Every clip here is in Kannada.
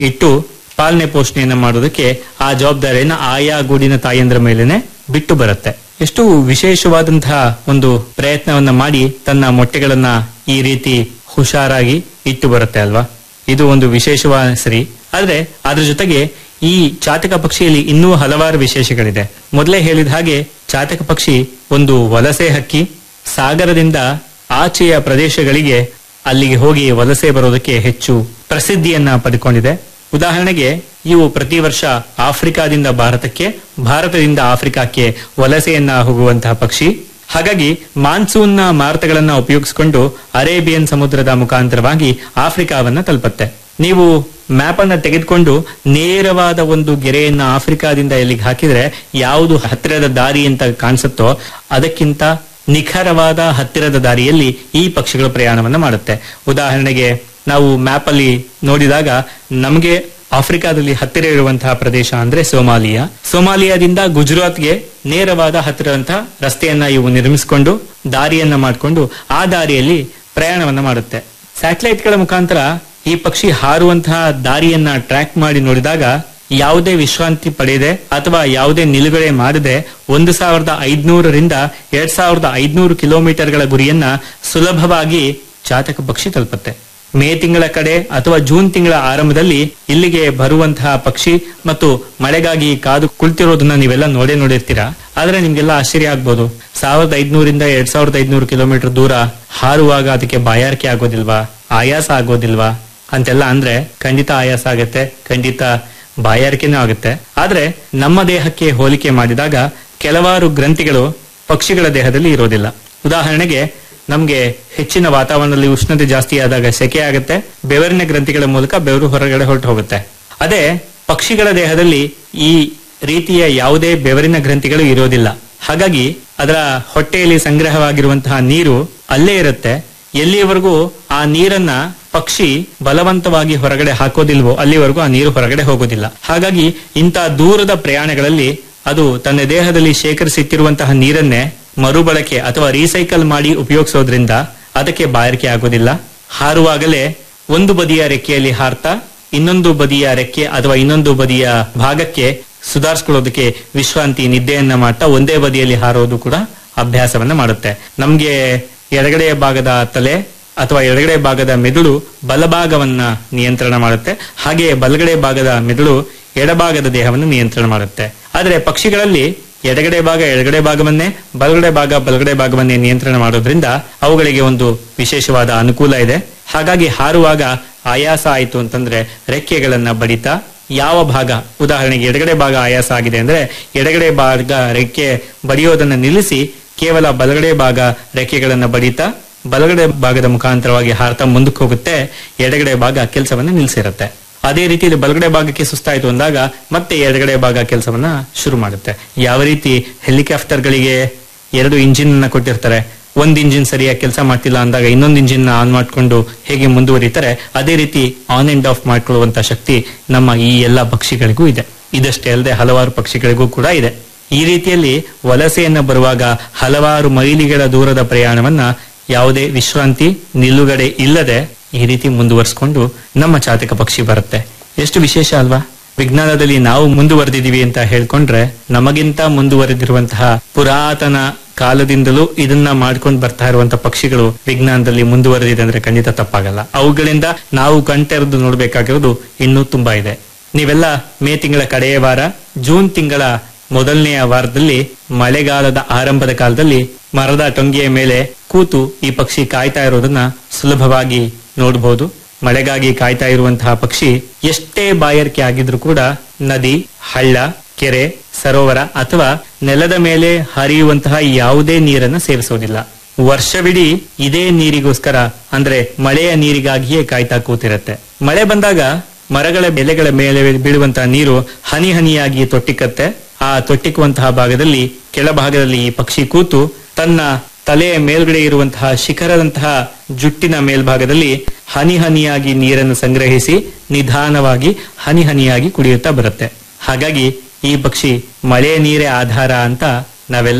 ಇಟ್ಟು ಪಾಲನೆ ಪೋಷಣೆಯನ್ನ ಮಾಡೋದಕ್ಕೆ ಆ ಜವಾಬ್ದಾರಿಯನ್ನ ಆಯಾ ಗೂಡಿನ ತಾಯಂದ್ರ ಮೇಲೆನೆ ಬಿಟ್ಟು ಬರುತ್ತೆ ಎಷ್ಟು ವಿಶೇಷವಾದಂತಹ ಒಂದು ಪ್ರಯತ್ನವನ್ನ ಮಾಡಿ ತನ್ನ ಮೊಟ್ಟೆಗಳನ್ನ ಈ ರೀತಿ ಹುಷಾರಾಗಿ ಇಟ್ಟು ಬರುತ್ತೆ ಅಲ್ವಾ ಇದು ಒಂದು ವಿಶೇಷವಾದ ಸರಿ ಆದ್ರೆ ಅದ್ರ ಜೊತೆಗೆ ಈ ಚಾತಕ ಪಕ್ಷಿಯಲ್ಲಿ ಇನ್ನೂ ಹಲವಾರು ವಿಶೇಷಗಳಿದೆ ಮೊದಲೇ ಹೇಳಿದ ಹಾಗೆ ಚಾತಕ ಪಕ್ಷಿ ಒಂದು ವಲಸೆ ಹಕ್ಕಿ ಸಾಗರದಿಂದ ಆಚೆಯ ಪ್ರದೇಶಗಳಿಗೆ ಅಲ್ಲಿಗೆ ಹೋಗಿ ವಲಸೆ ಬರೋದಕ್ಕೆ ಹೆಚ್ಚು ಪ್ರಸಿದ್ಧಿಯನ್ನ ಪಡೆದುಕೊಂಡಿದೆ ಉದಾಹರಣೆಗೆ ಇವು ಪ್ರತಿ ವರ್ಷ ಆಫ್ರಿಕಾದಿಂದ ಭಾರತಕ್ಕೆ ಭಾರತದಿಂದ ಆಫ್ರಿಕಾಕ್ಕೆ ವಲಸೆಯನ್ನ ಹೋಗುವಂತಹ ಪಕ್ಷಿ ಹಾಗಾಗಿ ಮಾನ್ಸೂನ್ನ ಮಾರುತಗಳನ್ನ ಉಪಯೋಗಿಸಿಕೊಂಡು ಅರೇಬಿಯನ್ ಸಮುದ್ರದ ಮುಖಾಂತರವಾಗಿ ಆಫ್ರಿಕಾವನ್ನ ತಲುಪುತ್ತೆ ನೀವು ಮ್ಯಾಪ್ ಅನ್ನ ತೆಗೆದುಕೊಂಡು ನೇರವಾದ ಒಂದು ಗೆರೆಯನ್ನ ಆಫ್ರಿಕಾದಿಂದ ಎಲ್ಲಿಗೆ ಹಾಕಿದ್ರೆ ಯಾವುದು ಹತ್ತಿರದ ದಾರಿ ಅಂತ ಕಾಣಿಸುತ್ತೋ ಅದಕ್ಕಿಂತ ನಿಖರವಾದ ಹತ್ತಿರದ ದಾರಿಯಲ್ಲಿ ಈ ಪಕ್ಷಿಗಳು ಪ್ರಯಾಣವನ್ನ ಮಾಡುತ್ತೆ ಉದಾಹರಣೆಗೆ ನಾವು ಮ್ಯಾಪ್ ಅಲ್ಲಿ ನೋಡಿದಾಗ ನಮಗೆ ಆಫ್ರಿಕಾದಲ್ಲಿ ಹತ್ತಿರ ಇರುವಂತಹ ಪ್ರದೇಶ ಅಂದ್ರೆ ಸೋಮಾಲಿಯಾ ಸೋಮಾಲಿಯಾದಿಂದ ಗುಜರಾತ್ಗೆ ನೇರವಾದ ಹತ್ತಿರದಂತಹ ರಸ್ತೆಯನ್ನ ಇವು ನಿರ್ಮಿಸಿಕೊಂಡು ದಾರಿಯನ್ನ ಮಾಡಿಕೊಂಡು ಆ ದಾರಿಯಲ್ಲಿ ಪ್ರಯಾಣವನ್ನ ಮಾಡುತ್ತೆ ಸ್ಯಾಟಲೈಟ್ಗಳ ಮುಖಾಂತರ ಈ ಪಕ್ಷಿ ಹಾರುವಂತಹ ದಾರಿಯನ್ನ ಟ್ರ್ಯಾಕ್ ಮಾಡಿ ನೋಡಿದಾಗ ಯಾವುದೇ ವಿಶ್ರಾಂತಿ ಪಡೆಯದೆ ಅಥವಾ ಯಾವುದೇ ನಿಲುಗಡೆ ಮಾಡದೆ ಒಂದು ಸಾವಿರದ ಐದ್ನೂರರಿಂದ ಎರಡ್ ಸಾವಿರದ ಐದ್ನೂರು ಕಿಲೋಮೀಟರ್ಗಳ ಗುರಿಯನ್ನ ಸುಲಭವಾಗಿ ಚಾತಕ ಪಕ್ಷಿ ತಲುಪುತ್ತೆ ಮೇ ತಿಂಗಳ ಕಡೆ ಅಥವಾ ಜೂನ್ ತಿಂಗಳ ಆರಂಭದಲ್ಲಿ ಇಲ್ಲಿಗೆ ಬರುವಂತಹ ಪಕ್ಷಿ ಮತ್ತು ಮಳೆಗಾಗಿ ಕಾದು ಕುಳಿತಿರೋದನ್ನ ನೀವೆಲ್ಲ ನೋಡೇ ನೋಡಿರ್ತೀರಾ ಆದ್ರೆ ನಿಮ್ಗೆಲ್ಲ ಆಶ್ಚರ್ಯ ಆಗ್ಬೋದು ಸಾವಿರದ ಐದ್ನೂರಿಂದ ಎರಡ್ ಸಾವಿರದ ಐದ್ನೂರು ಕಿಲೋಮೀಟರ್ ದೂರ ಹಾರುವಾಗ ಅದಕ್ಕೆ ಬಾಯಾರಿಕೆ ಆಗೋದಿಲ್ವಾ ಆಯಾಸ ಆಗೋದಿಲ್ವಾ ಅಂತೆಲ್ಲ ಅಂದ್ರೆ ಖಂಡಿತ ಆಯಾಸ ಆಗತ್ತೆ ಖಂಡಿತ ಬಾಯಾರಿಕೆನೂ ಆಗುತ್ತೆ ಆದ್ರೆ ನಮ್ಮ ದೇಹಕ್ಕೆ ಹೋಲಿಕೆ ಮಾಡಿದಾಗ ಕೆಲವಾರು ಗ್ರಂಥಿಗಳು ಪಕ್ಷಿಗಳ ದೇಹದಲ್ಲಿ ಇರೋದಿಲ್ಲ ಉದಾಹರಣೆಗೆ ನಮ್ಗೆ ಹೆಚ್ಚಿನ ವಾತಾವರಣದಲ್ಲಿ ಉಷ್ಣತೆ ಜಾಸ್ತಿ ಆದಾಗ ಸೆಕೆ ಆಗುತ್ತೆ ಬೆವರಿನ ಗ್ರಂಥಿಗಳ ಮೂಲಕ ಬೆವರು ಹೊರಗಡೆ ಹೊರಟು ಹೋಗುತ್ತೆ ಅದೇ ಪಕ್ಷಿಗಳ ದೇಹದಲ್ಲಿ ಈ ರೀತಿಯ ಯಾವುದೇ ಬೆವರಿನ ಗ್ರಂಥಿಗಳು ಇರೋದಿಲ್ಲ ಹಾಗಾಗಿ ಅದರ ಹೊಟ್ಟೆಯಲ್ಲಿ ಸಂಗ್ರಹವಾಗಿರುವಂತಹ ನೀರು ಅಲ್ಲೇ ಇರುತ್ತೆ ಎಲ್ಲಿಯವರೆಗೂ ಆ ನೀರನ್ನ ಪಕ್ಷಿ ಬಲವಂತವಾಗಿ ಹೊರಗಡೆ ಹಾಕೋದಿಲ್ವೋ ಅಲ್ಲಿವರೆಗೂ ಆ ನೀರು ಹೊರಗಡೆ ಹೋಗೋದಿಲ್ಲ ಹಾಗಾಗಿ ಇಂಥ ದೂರದ ಪ್ರಯಾಣಗಳಲ್ಲಿ ಅದು ತನ್ನ ದೇಹದಲ್ಲಿ ಶೇಖರಿಸಿಟ್ಟಿರುವಂತಹ ನೀರನ್ನೇ ಮರುಬಳಕೆ ಅಥವಾ ರೀಸೈಕಲ್ ಮಾಡಿ ಉಪಯೋಗಿಸೋದ್ರಿಂದ ಅದಕ್ಕೆ ಬಾಯಾರಿಕೆ ಆಗೋದಿಲ್ಲ ಹಾರುವಾಗಲೇ ಒಂದು ಬದಿಯ ರೆಕ್ಕೆಯಲ್ಲಿ ಹಾರ್ತಾ ಇನ್ನೊಂದು ಬದಿಯ ರೆಕ್ಕೆ ಅಥವಾ ಇನ್ನೊಂದು ಬದಿಯ ಭಾಗಕ್ಕೆ ಸುಧಾರಿಸ್ಕೊಳ್ಳೋದಕ್ಕೆ ವಿಶ್ರಾಂತಿ ನಿದ್ದೆಯನ್ನ ಮಾಡ್ತಾ ಒಂದೇ ಬದಿಯಲ್ಲಿ ಹಾರೋದು ಕೂಡ ಅಭ್ಯಾಸವನ್ನ ಮಾಡುತ್ತೆ ನಮ್ಗೆ ಎಡಗಡೆಯ ಭಾಗದ ತಲೆ ಅಥವಾ ಎಡಗಡೆ ಭಾಗದ ಮೆದುಳು ಬಲಭಾಗವನ್ನ ನಿಯಂತ್ರಣ ಮಾಡುತ್ತೆ ಹಾಗೆಯೇ ಬಲಗಡೆ ಭಾಗದ ಮೆದುಳು ಎಡಭಾಗದ ದೇಹವನ್ನು ನಿಯಂತ್ರಣ ಮಾಡುತ್ತೆ ಆದರೆ ಪಕ್ಷಿಗಳಲ್ಲಿ ಎಡಗಡೆ ಭಾಗ ಎಡಗಡೆ ಭಾಗವನ್ನೇ ಬಲಗಡೆ ಭಾಗ ಬಲಗಡೆ ಭಾಗವನ್ನೇ ನಿಯಂತ್ರಣ ಮಾಡೋದ್ರಿಂದ ಅವುಗಳಿಗೆ ಒಂದು ವಿಶೇಷವಾದ ಅನುಕೂಲ ಇದೆ ಹಾಗಾಗಿ ಹಾರುವಾಗ ಆಯಾಸ ಆಯಿತು ಅಂತಂದ್ರೆ ರೆಕ್ಕೆಗಳನ್ನ ಬಡಿತಾ ಯಾವ ಭಾಗ ಉದಾಹರಣೆಗೆ ಎಡಗಡೆ ಭಾಗ ಆಯಾಸ ಆಗಿದೆ ಅಂದ್ರೆ ಎಡಗಡೆ ಭಾಗ ರೆಕ್ಕೆ ಬಡಿಯೋದನ್ನ ನಿಲ್ಲಿಸಿ ಕೇವಲ ಬಲಗಡೆ ಭಾಗ ರೆಕ್ಕೆಗಳನ್ನ ಬಡಿತಾ ಬಲಗಡೆ ಭಾಗದ ಮುಖಾಂತರವಾಗಿ ಹಾರ್ತಾ ಮುಂದಕ್ಕೆ ಹೋಗುತ್ತೆ ಎಡಗಡೆ ಭಾಗ ಕೆಲಸವನ್ನ ನಿಲ್ಸಿರುತ್ತೆ ಅದೇ ರೀತಿಯಲ್ಲಿ ಬಲಗಡೆ ಭಾಗಕ್ಕೆ ಸುಸ್ತಾಯ್ತು ಅಂದಾಗ ಮತ್ತೆ ಎಡಗಡೆ ಭಾಗ ಕೆಲಸವನ್ನ ಶುರು ಮಾಡುತ್ತೆ ಯಾವ ರೀತಿ ಹೆಲಿಕಾಪ್ಟರ್ಗಳಿಗೆ ಎರಡು ಇಂಜಿನ್ ಅನ್ನ ಕೊಟ್ಟಿರ್ತಾರೆ ಒಂದ್ ಇಂಜಿನ್ ಸರಿಯಾಗಿ ಕೆಲಸ ಮಾಡ್ತಿಲ್ಲ ಅಂದಾಗ ಇನ್ನೊಂದು ಇಂಜಿನ್ ಆನ್ ಮಾಡ್ಕೊಂಡು ಹೇಗೆ ಮುಂದುವರಿತಾರೆ ಅದೇ ರೀತಿ ಆನ್ ಅಂಡ್ ಆಫ್ ಮಾಡ್ಕೊಳ್ಳುವಂತ ಶಕ್ತಿ ನಮ್ಮ ಈ ಎಲ್ಲಾ ಪಕ್ಷಿಗಳಿಗೂ ಇದೆ ಇದಷ್ಟೇ ಅಲ್ಲದೆ ಹಲವಾರು ಪಕ್ಷಿಗಳಿಗೂ ಕೂಡ ಇದೆ ಈ ರೀತಿಯಲ್ಲಿ ವಲಸೆಯನ್ನ ಬರುವಾಗ ಹಲವಾರು ಮೈಲಿಗಳ ದೂರದ ಪ್ರಯಾಣವನ್ನ ಯಾವುದೇ ವಿಶ್ರಾಂತಿ ನಿಲುಗಡೆ ಇಲ್ಲದೆ ಈ ರೀತಿ ಮುಂದುವರಿಸಿಕೊಂಡು ನಮ್ಮ ಚಾತಕ ಪಕ್ಷಿ ಬರುತ್ತೆ ಎಷ್ಟು ವಿಶೇಷ ಅಲ್ವಾ ವಿಜ್ಞಾನದಲ್ಲಿ ನಾವು ಮುಂದುವರೆದಿದೀವಿ ಅಂತ ಹೇಳ್ಕೊಂಡ್ರೆ ನಮಗಿಂತ ಮುಂದುವರೆದಿರುವಂತಹ ಪುರಾತನ ಕಾಲದಿಂದಲೂ ಇದನ್ನ ಮಾಡ್ಕೊಂಡು ಬರ್ತಾ ಇರುವಂತಹ ಪಕ್ಷಿಗಳು ವಿಜ್ಞಾನದಲ್ಲಿ ಮುಂದುವರೆದಿದೆ ಅಂದ್ರೆ ಖಂಡಿತ ತಪ್ಪಾಗಲ್ಲ ಅವುಗಳಿಂದ ನಾವು ಕಣ್ತೆರೆದು ನೋಡ್ಬೇಕಾಗಿರೋದು ಇನ್ನೂ ತುಂಬಾ ಇದೆ ನೀವೆಲ್ಲ ಮೇ ತಿಂಗಳ ಕಡೆಯ ವಾರ ಜೂನ್ ತಿಂಗಳ ಮೊದಲನೆಯ ವಾರದಲ್ಲಿ ಮಳೆಗಾಲದ ಆರಂಭದ ಕಾಲದಲ್ಲಿ ಮರದ ಟೊಂಗಿಯ ಮೇಲೆ ಕೂತು ಈ ಪಕ್ಷಿ ಕಾಯ್ತಾ ಇರೋದನ್ನ ಸುಲಭವಾಗಿ ನೋಡಬಹುದು ಮಳೆಗಾಗಿ ಕಾಯ್ತಾ ಇರುವಂತಹ ಪಕ್ಷಿ ಎಷ್ಟೇ ಬಾಯಾರಿಕೆ ಆಗಿದ್ರು ಕೂಡ ನದಿ ಹಳ್ಳ ಕೆರೆ ಸರೋವರ ಅಥವಾ ನೆಲದ ಮೇಲೆ ಹರಿಯುವಂತಹ ಯಾವುದೇ ನೀರನ್ನ ಸೇವಿಸೋದಿಲ್ಲ ವರ್ಷವಿಡೀ ಇದೇ ನೀರಿಗೋಸ್ಕರ ಅಂದ್ರೆ ಮಳೆಯ ನೀರಿಗಾಗಿಯೇ ಕಾಯ್ತಾ ಕೂತಿರತ್ತೆ ಮಳೆ ಬಂದಾಗ ಮರಗಳ ಎಲೆಗಳ ಮೇಲೆ ಬೀಳುವಂತಹ ನೀರು ಹನಿ ಹನಿಯಾಗಿ ತೊಟ್ಟಿಕ್ಕತ್ತೆ ಆ ತೊಟ್ಟಿಕ್ಕುವಂತಹ ಭಾಗದಲ್ಲಿ ಕೆಳಭಾಗದಲ್ಲಿ ಈ ಪಕ್ಷಿ ಕೂತು ತನ್ನ ತಲೆಯ ಮೇಲ್ಗಡೆ ಇರುವಂತಹ ಶಿಖರದಂತಹ ಜುಟ್ಟಿನ ಮೇಲ್ಭಾಗದಲ್ಲಿ ಹನಿ ಹನಿಯಾಗಿ ನೀರನ್ನು ಸಂಗ್ರಹಿಸಿ ನಿಧಾನವಾಗಿ ಹನಿ ಹನಿಯಾಗಿ ಕುಡಿಯುತ್ತಾ ಬರುತ್ತೆ ಹಾಗಾಗಿ ಈ ಪಕ್ಷಿ ಮಳೆಯ ನೀರೇ ಆಧಾರ ಅಂತ ನಾವೆಲ್ಲ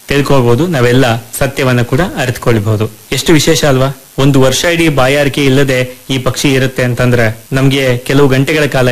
ತಿಳ್ಕೊಳ್ಬಹುದು ನಾವೆಲ್ಲ ಸತ್ಯವನ್ನ ಕೂಡ ಅರಿತುಕೊಳ್ಬಹುದು ಎಷ್ಟು ವಿಶೇಷ ಅಲ್ವಾ ಒಂದು ವರ್ಷ ಇಡೀ ಬಾಯಾರಿಕೆ ಇಲ್ಲದೆ ಈ ಪಕ್ಷಿ ಇರುತ್ತೆ ಅಂತಂದ್ರೆ ನಮ್ಗೆ ಕೆಲವು ಗಂಟೆಗಳ ಕಾಲ